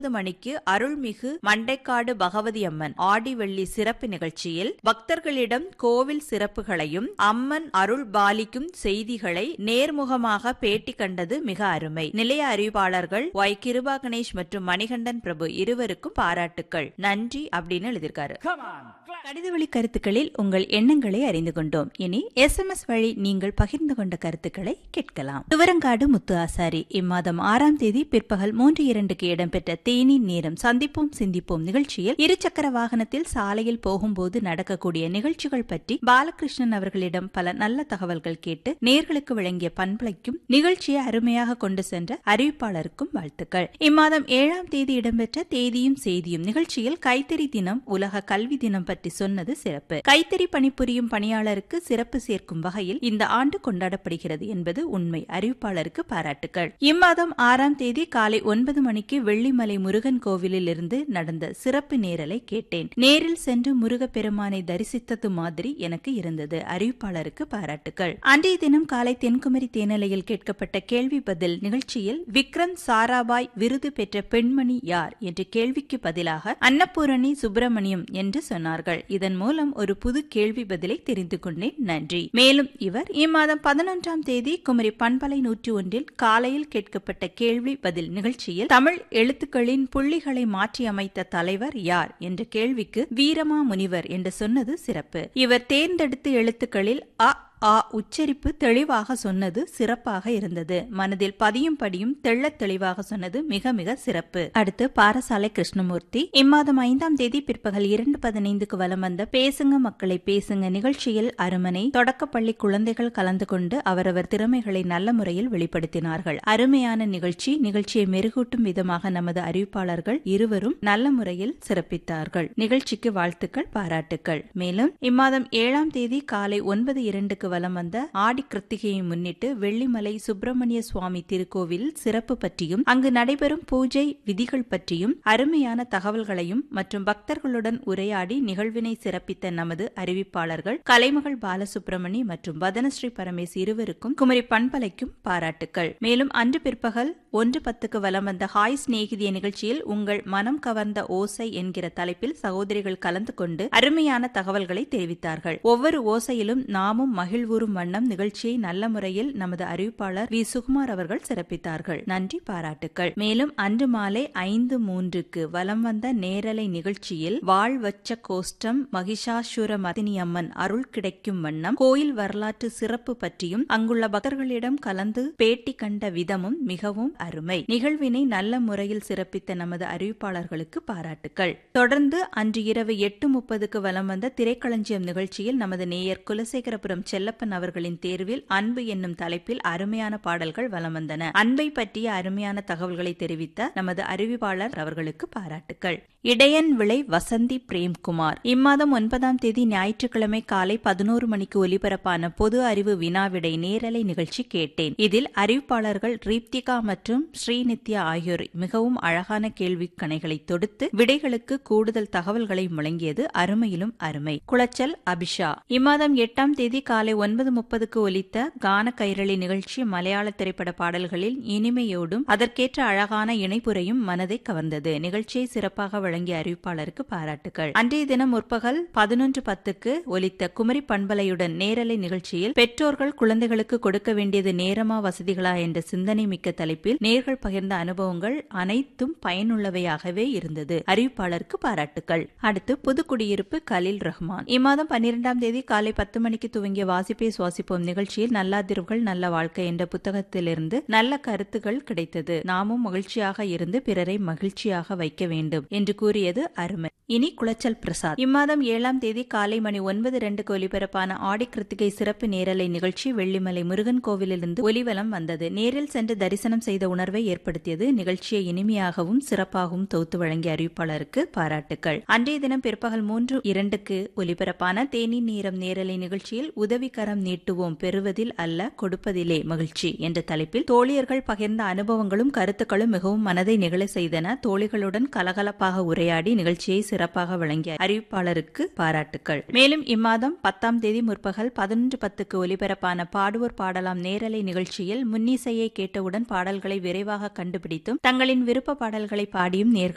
மணிக்கு அருள்மிகு மண்டைக்காடு பகவதி அம்மன் ஆடி வெள்ளி சிறப்பு நிகழ்ச்சியில் பக்தர்களிடம் கோவில் சிறப்புகளையும் அம்மன் அருள் பாலிக்கும் செய்திகளை நேர்முகமாக பேட்டி கண்டது மிக அருமை நிலைய அறிவிப்பாளர்கள் ஒய் கிருபா கணேஷ் மற்றும் மணிகண்டன் பிரபு இருவருக்கும் பாராட்டுக்கள் நன்றி அப்படின்னு எழுதியிருக்காரு Come on, clap. கடிதவழி கருத்துக்களில் உங்கள் எண்ணங்களை அறிந்து கொண்டோம் இனி எஸ்எம்எஸ் வழி நீங்கள் பகிர்ந்து கொண்ட கருத்துக்களை கேட்கலாம் துவரங்காடு முத்து ஆசாரி இம்மாதம் ஆறாம் தேதி பிற்பகல் மூன்று இரண்டுக்கு இடம்பெற்ற தேனி நேரம் சந்திப்போம் சிந்திப்போம் நிகழ்ச்சியில் இருசக்கர வாகனத்தில் சாலையில் போகும்போது நடக்கக்கூடிய நிகழ்ச்சிகள் பற்றி பாலகிருஷ்ணன் அவர்களிடம் பல நல்ல தகவல்கள் கேட்டு நேர்களுக்கு வழங்கிய பண்பலைக்கும் நிகழ்ச்சியை அருமையாக கொண்டு சென்ற அறிவிப்பாளருக்கும் வாழ்த்துக்கள் இம்மாதம் ஏழாம் தேதி இடம்பெற்ற தேதியும் செய்தியும் நிகழ்ச்சியில் கைத்தறி தினம் உலக கல்வி தினம் பற்றி சொன்னது சிறப்பு கைத்தறி பணிபுரியும் பணியாளருக்கு சிறப்பு சேர்க்கும் வகையில் இந்த ஆண்டு கொண்டாடப்படுகிறது என்பது உண்மை அறிவிப்பாளருக்கு பாராட்டுகள் இம்மாதம் ஆறாம் தேதி காலை ஒன்பது மணிக்கு வெள்ளிமலை முருகன் கோவிலில் இருந்து நடந்த சிறப்பு நேரலை கேட்டேன் நேரில் சென்று முருகப்பெருமானை தரிசித்தது மாதிரி எனக்கு இருந்தது அறிவிப்பாளருக்கு பாராட்டுகள் அன்றைய தினம் காலை தென்குமரி தேனலையில் கேட்கப்பட்ட கேள்வி பதில் நிகழ்ச்சியில் விக்ரம் சாராபாய் விருது பெற்ற பெண்மணி யார் என்ற கேள்விக்கு பதிலாக அன்னபூரணி சுப்பிரமணியம் என்று சொன்னார்கள் இதன் மூலம் ஒரு புது கேள்வி பதிலை தெரிந்து கொண்டேன் நன்றி மேலும் இவர் இம்மாதம் பதினொன்றாம் தேதி குமரி பண்பலை நூற்றி ஒன்றில் காலையில் கேட்கப்பட்ட கேள்வி பதில் நிகழ்ச்சியில் தமிழ் எழுத்துக்களின் புள்ளிகளை மாற்றியமைத்த தலைவர் யார் என்ற கேள்விக்கு வீரமா முனிவர் என்று சொன்னது சிறப்பு இவர் தேர்ந்தெடுத்த எழுத்துக்களில் அ ஆ உச்சரிப்பு தெளிவாக சொன்னது சிறப்பாக இருந்தது மனதில் பதியும் படியும் தெள்ளத் தெளிவாக சொன்னது மிக மிக சிறப்பு அடுத்து பாரசாலை கிருஷ்ணமூர்த்தி இம்மாதம் ஐந்தாம் தேதி பிற்பகல் இரண்டு பதினைந்துக்கு வலம் வந்த பேசுங்க மக்களை பேசுங்க நிகழ்ச்சியில் அருமனை தொடக்கப்பள்ளி குழந்தைகள் கலந்து கொண்டு அவரவர் திறமைகளை நல்ல முறையில் வெளிப்படுத்தினார்கள் அருமையான நிகழ்ச்சி நிகழ்ச்சியை மெருகூட்டும் விதமாக நமது அறிவிப்பாளர்கள் இருவரும் நல்ல முறையில் சிறப்பித்தார்கள் நிகழ்ச்சிக்கு வாழ்த்துக்கள் பாராட்டுக்கள் மேலும் இம்மாதம் ஏழாம் தேதி காலை ஒன்பது இரண்டுக்கு வலம் வந்த ஆடி கிருத்திகையை முன்னிட்டு வெள்ளிமலை சுப்பிரமணிய சுவாமி திருக்கோவில் சிறப்பு பற்றியும் அங்கு நடைபெறும் பூஜை விதிகள் பற்றியும் அருமையான தகவல்களையும் மற்றும் பக்தர்களுடன் உரையாடி நிகழ்வினை சிறப்பித்த நமது அறிவிப்பாளர்கள் கலைமகள் பாலசுப்ரமணி மற்றும் வதனஸ்ரீ பரமேஸ் இருவருக்கும் குமரி பண்பலைக்கும் பாராட்டுக்கள் மேலும் அன்று பிற்பகல் ஒன்று பத்துக்கு வலம் வந்த ஹாய் சிநேகிதிய நிகழ்ச்சியில் உங்கள் மனம் கவர்ந்த ஓசை என்கிற தலைப்பில் சகோதரிகள் கலந்து கொண்டு அருமையான தகவல்களை தெரிவித்தார்கள் ஒவ்வொரு ஓசையிலும் நாமும் மகிழ்வுறும் வண்ணம் நிகழ்ச்சியை நல்ல முறையில் நமது அறிவிப்பாளர் வி சுகுமார் அவர்கள் சிறப்பித்தார்கள் நன்றி பாராட்டுக்கள் மேலும் அன்று மாலை ஐந்து மூன்றுக்கு வலம் வந்த நேரலை நிகழ்ச்சியில் வாழ் வச்ச கோஷ்டம் மகிஷாசுர மதினி அம்மன் அருள் கிடைக்கும் வண்ணம் கோயில் வரலாற்று சிறப்பு பற்றியும் அங்குள்ள பக்தர்களிடம் கலந்து பேட்டி கண்ட விதமும் மிகவும் அருமை நிகழ்வினை நல்ல முறையில் சிறப்பித்த நமது அறிவிப்பாளர்களுக்கு பாராட்டுக்கள் தொடர்ந்து அன்று இரவு எட்டு முப்பதுக்கு வலம் வந்த திரைக்களஞ்சியம் நிகழ்ச்சியில் நமது நேயர் குலசேகரபுரம் செல்லப்பன் அவர்களின் தேர்வில் அன்பு என்னும் தலைப்பில் அருமையான பாடல்கள் வலம் வந்தன அன்பை பற்றிய அருமையான தகவல்களை தெரிவித்த நமது அறிவிப்பாளர் அவர்களுக்கு பாராட்டுக்கள் இடையன் விளை வசந்தி பிரேம்குமார் இம்மாதம் ஒன்பதாம் தேதி ஞாயிற்றுக்கிழமை காலை பதினோரு மணிக்கு ஒலிபரப்பான பொது அறிவு வினாவிடை நேரலை நிகழ்ச்சி கேட்டேன் இதில் அறிவிப்பாளர்கள் ரீப்திகா மற்றும் ஸ்ரீநித்யா ஆகியோர் மிகவும் அழகான கேள்வி கணைகளை தொடுத்து விடைகளுக்கு கூடுதல் தகவல்களை வழங்கியது அருமையிலும் அருமை குளச்சல் அபிஷா இம்மாதம் எட்டாம் தேதி காலை ஒன்பது முப்பதுக்கு ஒலித்த கான கைரளி நிகழ்ச்சி மலையாள திரைப்பட பாடல்களில் இனிமையோடும் அதற்கேற்ற அழகான இணைப்புரையும் மனதை கவர்ந்தது நிகழ்ச்சியை சிறப்பாக வழங்கிய அறிவிப்பாளருக்கு பாராட்டுகள் அன்றைய தினம் முற்பகல் பதினொன்று பத்துக்கு ஒலித்த குமரி பண்பலையுடன் நேரலை நிகழ்ச்சியில் பெற்றோர்கள் குழந்தைகளுக்கு கொடுக்க வேண்டியது நேரமா வசதிகளா என்ற சிந்தனை மிக்க தலைப்பில் நேர்கள் பகிர்ந்த அனுபவங்கள் அனைத்தும் பயனுள்ளவையாகவே இருந்தது அறிவிப்பாளருக்கு பாராட்டுகள் அடுத்து புதுக்குடியிருப்பு கலில் ரஹ்மான் இம்மாதம் பன்னிரெண்டாம் தேதி காலை பத்து மணிக்கு துவங்கிய வாசிப்பை சுவாசிப்போம் நிகழ்ச்சியில் நல்லாதிர்வுகள் நல்ல வாழ்க்கை என்ற புத்தகத்திலிருந்து நல்ல கருத்துகள் கிடைத்தது நாமும் மகிழ்ச்சியாக இருந்து பிறரை மகிழ்ச்சியாக வைக்க வேண்டும் என்று கூறியது அருமை இனி குளச்சல் பிரசாத் இம்மாதம் ஏழாம் தேதி காலை மணி ஒன்பது ரெண்டுக்கு ஒலிபரப்பான ஆடி கிருத்திகை சிறப்பு நேரலை நிகழ்ச்சி வெள்ளிமலை முருகன் கோவிலிலிருந்து ஒலிவலம் வந்தது நேரில் சென்று தரிசனம் செய்த உணர்வை ஏற்படுத்தியது நிகழ்ச்சியை இனிமையாகவும் சிறப்பாகவும் தொகுத்து வழங்கிய அறிவிப்பாளருக்கு பாராட்டுகள் அன்றைய தினம் பிற்பகல் மூன்று இரண்டுக்கு ஒலிபரப்பான தேனி நேரம் நேரலை நிகழ்ச்சியில் உதவிக்கரம் நீட்டுவோம் பெறுவதில் அல்ல கொடுப்பதிலே மகிழ்ச்சி என்ற தலைப்பில் தோழியர்கள் பகிர்ந்த அனுபவங்களும் கருத்துக்களும் மிகவும் மனதை நிகழ செய்தன தோழிகளுடன் கலகலப்பாக உரையாடி நிகழ்ச்சியை சிறப்பாக வழங்கிய அறிவிப்பாளருக்கு பாராட்டுக்கள் மேலும் இம்மாதம் பத்தாம் தேதி முற்பகல் பதினொன்று பத்துக்கு ஒலிபரப்பான பாடுவோர் பாடலாம் நேரலை நிகழ்ச்சியில் முன்னிசையை கேட்டவுடன் பாடல்களை விரைவாக கண்டுபிடித்தும் தங்களின் விருப்ப பாடல்களை பாடியும் நேர்கள்